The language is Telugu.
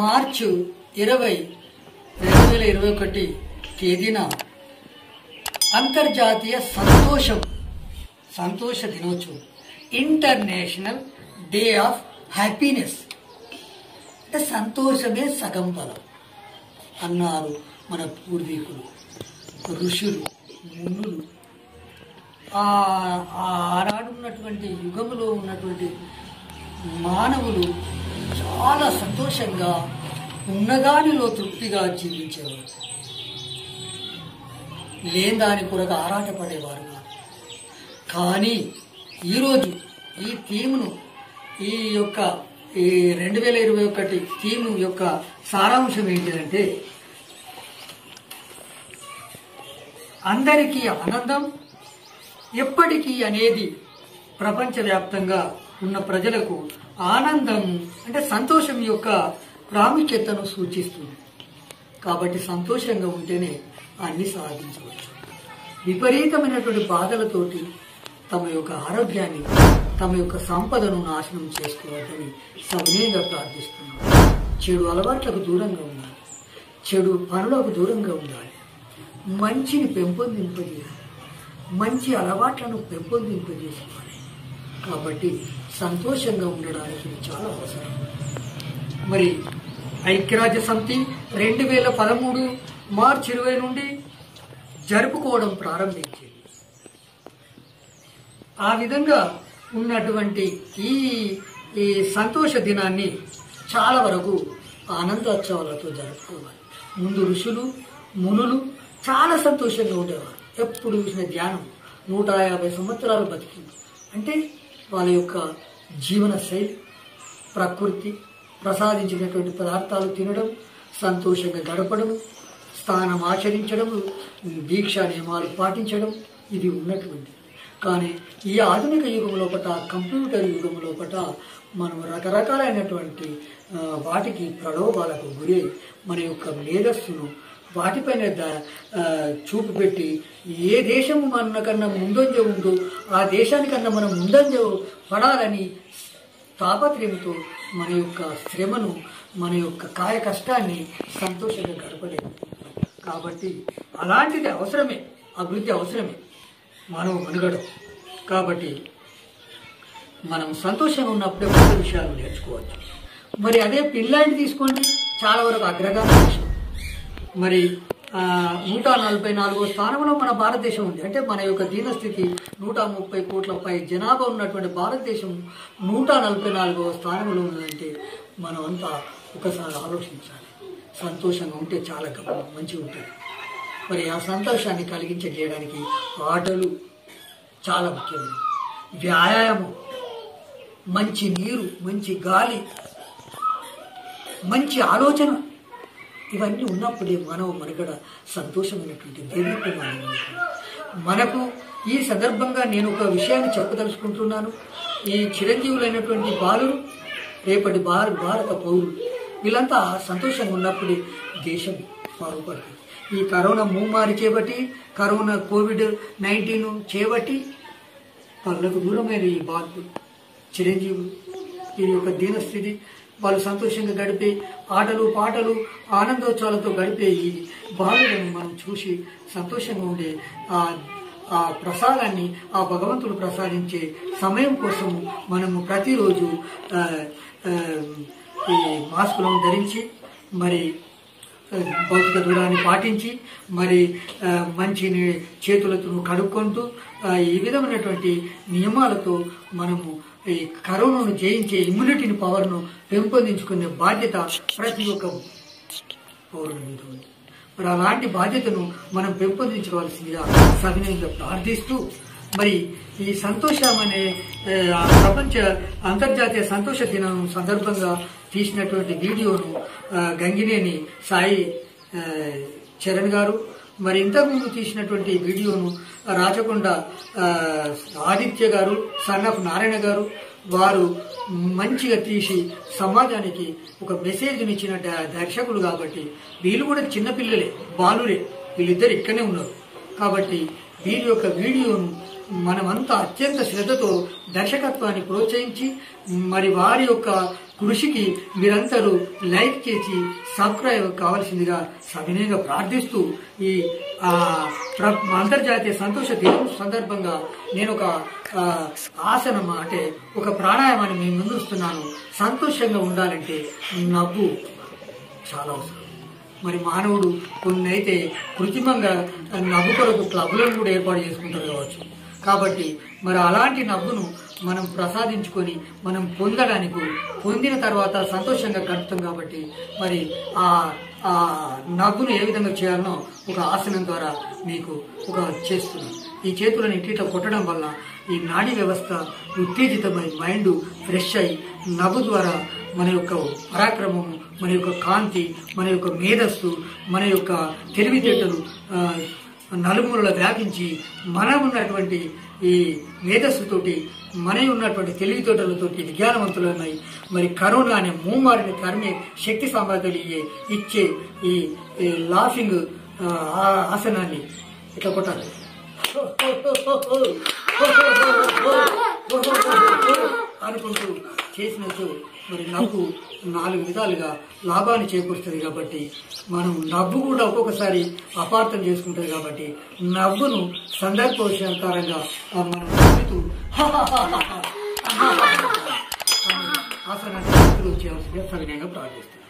మార్చు ఇరవై రెండు వేల ఇరవై ఒకటి తేదీన అంతర్జాతీయ సంతోషం సంతోష దినోత్సవం ఇంటర్నేషనల్ డే ఆఫ్ హ్యాపీనెస్ అంటే సంతోషమే సగం బలం అన్నారు మన పూర్వీకులు ఋషులు మునులు ఆ ఆ ఆనాడు ఉన్నటువంటి యుగములో ఉన్నటువంటి మానవులు చాలా సంతోషంగా ఉన్నదానిలో తృప్తిగా జీవించేవారు లేని దాని కొరకు ఆరాటపడేవారు కాదు కానీ ఈరోజు ఈ థీమ్ను ఈ యొక్క ఈ రెండు వేల ఇరవై ఒకటి థీమ్ యొక్క సారాంశం ఏంటిదంటే అందరికీ ఆనందం ఎప్పటికీ అనేది ప్రపంచవ్యాప్తంగా ఉన్న ప్రజలకు ఆనందం అంటే సంతోషం యొక్క ప్రాముఖ్యతను సూచిస్తుంది కాబట్టి సంతోషంగా ఉంటేనే అన్ని సాధించవచ్చు విపరీతమైనటువంటి బాధలతోటి తమ యొక్క ఆరోగ్యాన్ని తమ యొక్క సంపదను నాశనం చేసుకోవద్దని సవినయంగా ప్రార్థిస్తున్నాం చెడు అలవాట్లకు దూరంగా ఉండాలి చెడు పనులకు దూరంగా ఉండాలి మంచిని పెంపొందింపజేయాలి మంచి అలవాట్లను పెంపొందింపజేసుకోవాలి కాబట్టి సంతోషంగా ఉండడానికి ఇది చాలా అవసరం మరి ఐక్యరాజ్య సమితి రెండు వేల పదమూడు మార్చి ఇరవై నుండి జరుపుకోవడం ప్రారంభించింది ఆ విధంగా ఉన్నటువంటి ఈ ఈ సంతోష దినాన్ని చాలా వరకు ఆనందోత్సవాలతో జరుపుకోవాలి ముందు ఋషులు మునులు చాలా సంతోషంగా ఉండేవారు ఎప్పుడు చూసిన ధ్యానం నూట యాభై సంవత్సరాలు బతికింది అంటే వాళ్ళ యొక్క జీవన శైలి ప్రకృతి ప్రసాదించినటువంటి పదార్థాలు తినడం సంతోషంగా గడపడం స్థానం ఆచరించడం దీక్ష నియమాలు పాటించడం ఇది ఉన్నటువంటి కానీ ఈ ఆధునిక యుగం లోపట కంప్యూటర్ యుగం లోపట మనం రకరకాలైనటువంటి ఆ, వాటికి ప్రలోభాలకు గురి మన యొక్క మేధస్సును వాటిపైన ద- ఆ, చూపు పెట్టి ఏ దేశము మన కన్నా ముందంజ ఉందో ఆ దేశానికన్నా మనం ముందంజ పడాలని తాపత్రయంతో మన యొక్క శ్రమను మన యొక్క కాయ కష్టాన్ని సంతోషంగా గడపలేము కాబట్టి అలాంటిది అవసరమే అభివృద్ధి అవసరమే మానవ మనుగడ కాబట్టి మనం సంతోషంగా ఉన్నప్పుడే కొత్త విషయాలు నేర్చుకోవచ్చు మరి అదే పిల్లాడిని తీసుకోండి చాలా వరకు అగ్రగామి దేశం మరి ఆ, నూట నలభై నాలుగో స్థానంలో మన భారతదేశం ఉంది అంటే మన యొక్క దీనస్థితి నూట ముప్పై కోట్ల పై జనాభా ఉన్నటువంటి భారతదేశం నూట నలభై నాలుగవ స్థానంలో ఉందంటే మనం అంతా ఒకసారి ఆలోచించాలి సంతోషంగా ఉంటే చాలా గొప్ప మంచిగా ఉంటుంది మరి ఆ సంతోషాన్ని కలిగించజేయడానికి ఆటలు చాలా ముఖ్యమైనవి వ్యాయామం మంచి నీరు మంచి గాలి మంచి ఆలోచన ఇవన్నీ ఉన్నప్పుడే మానవ మనుగడ సంతోషమైనటువంటి దేదీప్యమానంగా ఉంటుంది. మనకు ఈ సందర్భంగా నేను ఒక విషయాన్ని చెప్పదలుచుకుంటున్నాను ఈ చిరంజీవులైనటువంటి బాలురు రేపటి భార భారత పౌరులు వీళ్ళంతా సంతోషంగా ఉన్నప్పుడే దేశం బాగుపడుతుంది ఈ కరోనా మూమారి చేపట్టి కరోనా కోవిడ్ నైన్టీన్ చేపట్టి వాళ్ళకు దూరమైన ఈ బాధలు చిరంజీవులు వీరి యొక్క దీనస్థితి వాళ్ళు సంతోషంగా గడిపే ఆటలు పాటలు ఆనందోత్సవాలతో గడిపే ఈ బాలులను మనం చూసి సంతోషంగా ఉండే ఆ ఆ ప్రసాదాన్ని ఆ భగవంతుడు ప్రసాదించే సమయం కోసం మనము ప్రతిరోజు ఆ, ఆ, ఈ మాస్కులను ధరించి మరి భౌతిక దూరాన్ని పాటించి మరి ఆ, మంచిని చేతులతో కడుక్కుంటూ ఆ, ఈ విధమైనటువంటి నియమాలతో మనము ఈ కరోనాను జయించే ఇమ్యూనిటీని పవర్ను పెంపొందించుకునే బాధ్యత ప్రతి ఒక్క పౌరుల మీద ఉంది మరి అలాంటి బాధ్యతను మనం పెంపొందించుకోవాల్సిందిగా సవినయంగా ప్రార్థిస్తూ మరి ఈ సంతోషం అనే ఆ, ప్రపంచ అంతర్జాతీయ సంతోష దినం సందర్భంగా తీసినటువంటి వీడియోను ఆ, గంగినేని సాయి ఆ, చరణ్ గారు మరి ఇంతకుముందు తీసినటువంటి వీడియోను రాచకొండ ఆ, ఆదిత్య గారు సన్నఫ్ నారాయణ గారు వారు మంచిగా తీసి సమాజానికి ఒక మెసేజ్ని ఇచ్చిన ద- దర్శకులు కాబట్టి వీళ్ళు కూడా చిన్నపిల్లలే బాలురే వీళ్ళిద్దరు ఇక్కడనే ఉన్నారు కాబట్టి వీరి యొక్క వీడియోను మనమంతా అత్యంత శ్రద్ధతో దర్శకత్వాన్ని ప్రోత్సహించి మరి వారి యొక్క కృషికి మీరందరూ లైక్ చేసి సబ్స్క్రైబ్ కావాల్సిందిగా సవినయంగా ప్రార్థిస్తూ ఈ ఆ, ప్ర- అంతర్జాతీయ సంతోష దినం సందర్భంగా నేను ఒక ఆ, ఆసనం అంటే ఒక ప్రాణాయామాన్ని మీ ముందు వస్తున్నాను సంతోషంగా ఉండాలంటే నవ్వు చాలా అవసరం మరి మానవుడు కొన్ని అయితే కృత్రిమంగా నవ్వు కొరకు క్లబ్లను కూడా ఏర్పాటు చేసుకుంటారు కావచ్చు కాబట్టి మరి అలాంటి నవ్వును మనం ప్రసాదించుకొని మనం పొందడానికి పొందిన తర్వాత సంతోషంగా గడుపుతాం కాబట్టి మరి ఆ ఆ నవ్వును ఏ విధంగా చేయాలనో ఒక ఆసనం ద్వారా మీకు ఒక చేస్తున్నాం ఈ చేతులను ఇట్లా కొట్టడం వల్ల ఈ నాడీ వ్యవస్థ ఉత్తేజితమై మైండ్ ఫ్రెష్ అయి నవ్వు ద్వారా మన యొక్క పరాక్రమము మన యొక్క కాంతి మన యొక్క మేధస్సు మన యొక్క తెలివితేటలు ఆ, నలుమూలల వ్యాపించి మనం ఉన్నటువంటి ఈ మేధస్సుతోటి మన ఉన్నటువంటి తెలివితేటలతోటి విజ్ఞానవంతులమై మరి కరోనా అనే మూమారిని కర్మే శక్తి సంపాదనలు ఇచ్చే ఇచ్చే ఈ ఈ లాఫింగ్ ఆ, ఆ- ఆసనాన్ని ఇట్లా కొట్టాలి అనుకుంటూ చేసినట్టు మరి నవ్వు నాలుగు విధాలుగా లాభాన్ని చేకూరుస్తుంది కాబట్టి మనం నవ్వు కూడా ఒక్కొక్కసారి అపార్థం చేసుకుంటుంది కాబట్టి నవ్వును సందర్భోషాకారంగా మనం నవ్వుతూ ఆసనాన్ని చేయవలసిందిగా సవినయంగా ప్రార్థిస్తాం